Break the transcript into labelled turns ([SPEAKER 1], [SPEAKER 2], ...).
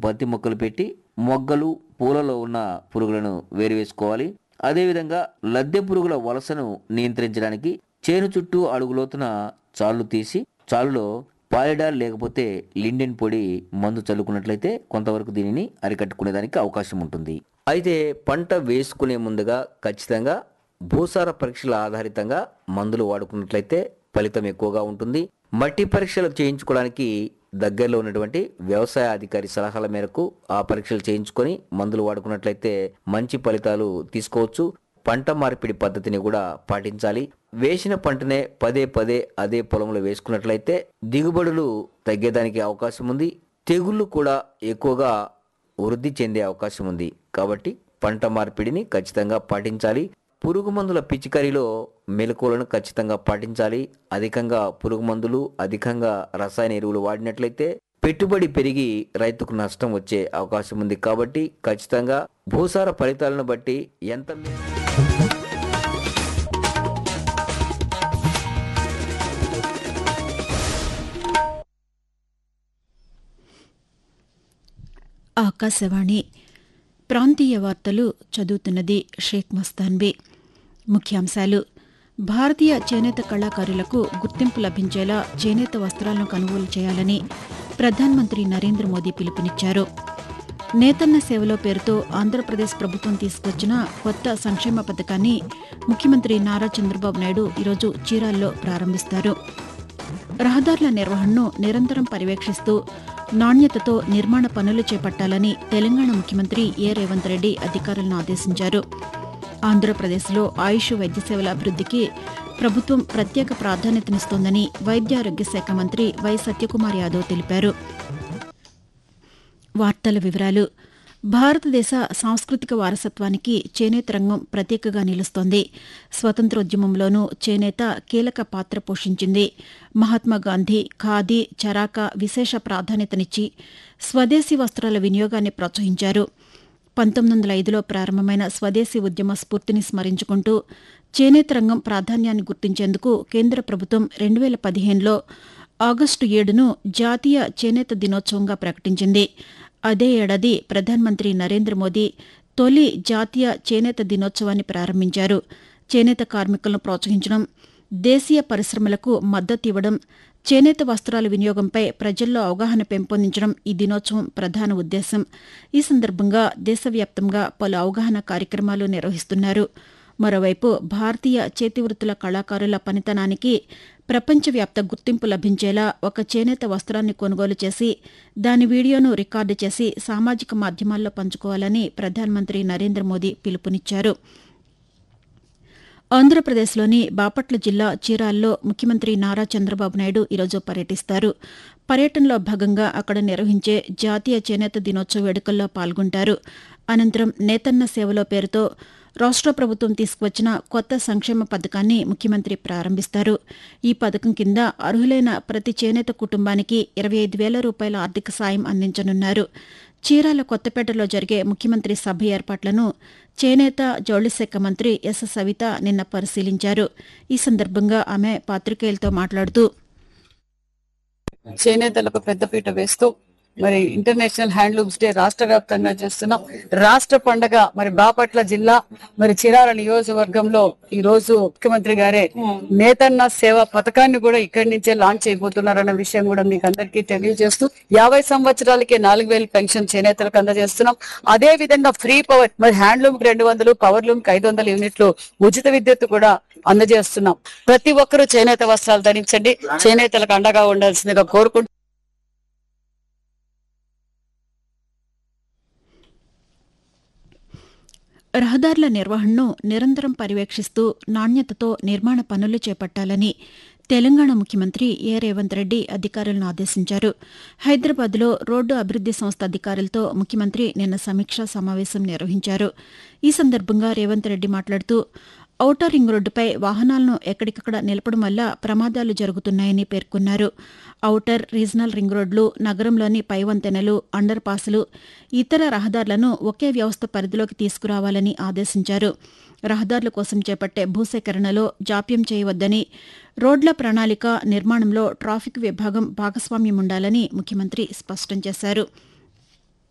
[SPEAKER 1] బంతి మొక్కలు పెట్టి మొగ్గలు పూలలో ఉన్న పురుగులను వేరువేసుకోవాలి అదేవిధంగా లద్దె పురుగుల వలసను నియంత్రించడానికి చేను చుట్టూ అడుగులోతున చాళ్ళు తీసి చాలులో పాలిడాల్ లేకపోతే లిండెన్ పొడి మందు చల్లుకున్నట్లయితే కొంతవరకు దీనిని అరికట్టుకునేదానికి అవకాశం ఉంటుంది అయితే పంట వేసుకునే ముందుగా ఖచ్చితంగా భూసార పరీక్షల ఆధారితంగా మందులు వాడుకున్నట్లయితే ఫలితం ఎక్కువగా ఉంటుంది మట్టి పరీక్షలు చేయించుకోవడానికి దగ్గరలో ఉన్నటువంటి వ్యవసాయ అధికారి సలహాల మేరకు ఆ పరీక్షలు చేయించుకొని మందులు వాడుకున్నట్లయితే మంచి ఫలితాలు తీసుకోవచ్చు పంట మార్పిడి పద్ధతిని కూడా పాటించాలి వేసిన పంటనే పదే పదే అదే పొలంలో వేసుకున్నట్లయితే దిగుబడులు తగ్గేదానికి అవకాశం ఉంది తెగుళ్ళు కూడా ఎక్కువగా వృద్ధి చెందే అవకాశం ఉంది కాబట్టి పంట మార్పిడిని ఖచ్చితంగా పాటించాలి పురుగు మందుల పిచికారీలో మెలకువలను ఖచ్చితంగా పాటించాలి అధికంగా పురుగు మందులు అధికంగా రసాయన ఎరువులు వాడినట్లయితే పెట్టుబడి పెరిగి రైతుకు నష్టం వచ్చే అవకాశం ఉంది కాబట్టి ఖచ్చితంగా భూసార ఫలితాలను బట్టి ఎంత మేర-
[SPEAKER 2] ఆకాశవాణి ప్రాంతీయ వార్తలు చదువుతున్నది షేక్ మస్తాన్బీ ముఖ్యాంశాలు భారతీయ చేనేత కళాకారులకు గుర్తింపు లభించేలా చేనేత వస్త్రాలను కొనుగోలు చేయాలని ప్రధానమంత్రి నరేంద్ర మోదీ పిలుపునిచ్చారు నేతన్న సేవలో పేరుతో ఆంధ్రప్రదేశ్ ప్రభుత్వం తీసుకొచ్చిన కొత్త సంక్షేమ పథకాన్ని ముఖ్యమంత్రి నారా చంద్రబాబు నాయుడు ఈరోజు చీరాల్లో ప్రారంభిస్తారు రహదారుల నిర్వహణను నిరంతరం పర్యవేక్షిస్తూ నాణ్యతతో నిర్మాణ పనులు చేపట్టాలని తెలంగాణ ముఖ్యమంత్రి ఏ రేవంత్ రెడ్డి అధికారులను ఆదేశించారు ఆంధ్రప్రదేశ్లో ఆయుష్ వైద్య సేవల అభివృద్ధికి ప్రభుత్వం ప్రత్యేక ప్రాధాన్యతనిస్తోందని వైద్య ఆరోగ్య శాఖ మంత్రి వై సత్యకుమార్ యాదవ్ తెలిపారు వార్తల వివరాలు భారతదేశ సాంస్కృతిక వారసత్వానికి చేనేత రంగం ప్రతీకగా నిలుస్తోంది స్వతంత్రోద్యమంలోనూ చేనేత కీలక పాత్ర పోషించింది మహాత్మా గాంధీ ఖాదీ చరాక విశేష ప్రాధాన్యతనిచ్చి స్వదేశీ వస్త్రాల వినియోగాన్ని ప్రోత్సహించారు పంతొమ్మిది వందల ఐదులో ప్రారంభమైన స్వదేశీ ఉద్యమ స్ఫూర్తిని స్మరించుకుంటూ చేనేత రంగం ప్రాధాన్యాన్ని గుర్తించేందుకు కేంద్ర ప్రభుత్వం రెండు వేల పదిహేనులో ఆగస్టు ఏడును జాతీయ చేనేత దినోత్సవంగా ప్రకటించింది అదే ఏడాది ప్రధానమంత్రి నరేంద్ర మోదీ తొలి జాతీయ చేనేత దినోత్సవాన్ని ప్రారంభించారు చేనేత కార్మికులను ప్రోత్సహించడం దేశీయ పరిశ్రమలకు మద్దతు ఇవ్వడం చేనేత వస్త్రాల వినియోగంపై ప్రజల్లో అవగాహన పెంపొందించడం ఈ దినోత్సవం ప్రధాన ఉద్దేశం ఈ సందర్భంగా దేశవ్యాప్తంగా పలు అవగాహన కార్యక్రమాలు నిర్వహిస్తున్నారు మరోవైపు భారతీయ చేతివృత్తుల కళాకారుల పనితనానికి ప్రపంచవ్యాప్త గుర్తింపు లభించేలా ఒక చేనేత వస్త్రాన్ని కొనుగోలు చేసి దాని వీడియోను రికార్డు చేసి సామాజిక మాధ్యమాల్లో పంచుకోవాలని ప్రధానమంత్రి నరేంద్ర మోదీ పిలుపునిచ్చారు ఆంధ్రప్రదేశ్లోని బాపట్ల జిల్లా చీరాల్లో ముఖ్యమంత్రి నారా చంద్రబాబు నాయుడు ఈరోజు పర్యటిస్తారు పర్యటనలో భాగంగా అక్కడ నిర్వహించే జాతీయ చేనేత దినోత్సవ వేడుకల్లో పాల్గొంటారు అనంతరం నేతన్న సేవలో పేరుతో రాష్ట్ర ప్రభుత్వం తీసుకువచ్చిన కొత్త సంక్షేమ పథకాన్ని ముఖ్యమంత్రి ప్రారంభిస్తారు ఈ పథకం కింద అర్హులైన ప్రతి చేనేత కుటుంబానికి ఇరవై ఐదు వేల రూపాయల ఆర్థిక సాయం అందించనున్నారు చీరాల కొత్తపేటలో జరిగే ముఖ్యమంత్రి సభ ఏర్పాట్లను చేనేత జౌళి శాఖ మంత్రి ఎస్ సవిత నిన్న పరిశీలించారు ఈ సందర్భంగా ఆమె పాత్రికేయులతో మాట్లాడుతూ
[SPEAKER 3] చేనేతలకు పెద్దపీట వేస్తూ మరి ఇంటర్నేషనల్ హ్యాండ్లూమ్స్ డే రాష్ట్ర వ్యాప్తంగా చేస్తున్నాం రాష్ట్ర పండగ మరి బాపట్ల జిల్లా మరి చిరాల నియోజకవర్గంలో ఈ రోజు ముఖ్యమంత్రి గారే నేతన్న సేవ పథకాన్ని కూడా ఇక్కడి నుంచే లాంచ్ చేయబోతున్నారన్న విషయం కూడా మీకు అందరికీ తెలియజేస్తూ యాభై సంవత్సరాలకే నాలుగు వేలు పెన్షన్ చేనేతలకు అందజేస్తున్నాం అదే విధంగా ఫ్రీ పవర్ మరి హ్యాండ్లూమ్ కి రెండు వందలు పవర్ లూమ్ కి ఐదు వందల యూనిట్లు ఉచిత విద్యుత్ కూడా అందజేస్తున్నాం ప్రతి ఒక్కరూ చేనేత వస్త్రాలు ధరించండి చేనేతలకు అండగా ఉండాల్సిందిగా కోరుకుంటూ
[SPEAKER 2] రహదారుల నిర్వహణను నిరంతరం పర్యవేక్షిస్తూ నాణ్యతతో నిర్మాణ పనులు చేపట్టాలని తెలంగాణ ముఖ్యమంత్రి ఏ రేవంత్ రెడ్డి అధికారులను ఆదేశించారు హైదరాబాద్లో రోడ్డు అభివృద్ది సంస్థ అధికారులతో ముఖ్యమంత్రి నిన్న సమీక్షా సమావేశం నిర్వహించారు ఈ సందర్భంగా రేవంత్ రెడ్డి మాట్లాడుతూ ఔటర్ రింగ్ రోడ్డుపై వాహనాలను ఎక్కడికక్కడ నిలపడం వల్ల ప్రమాదాలు జరుగుతున్నాయని పేర్కొన్నారు ఔటర్ రీజనల్ రింగ్ రోడ్లు నగరంలోని పైవంతెనలు అండర్ పాసులు ఇతర రహదారులను ఒకే వ్యవస్థ పరిధిలోకి తీసుకురావాలని ఆదేశించారు రహదారుల కోసం చేపట్టే భూసేకరణలో జాప్యం చేయవద్దని రోడ్ల ప్రణాళిక నిర్మాణంలో ట్రాఫిక్ విభాగం భాగస్వామ్యం ఉండాలని ముఖ్యమంత్రి స్పష్టం చేశారు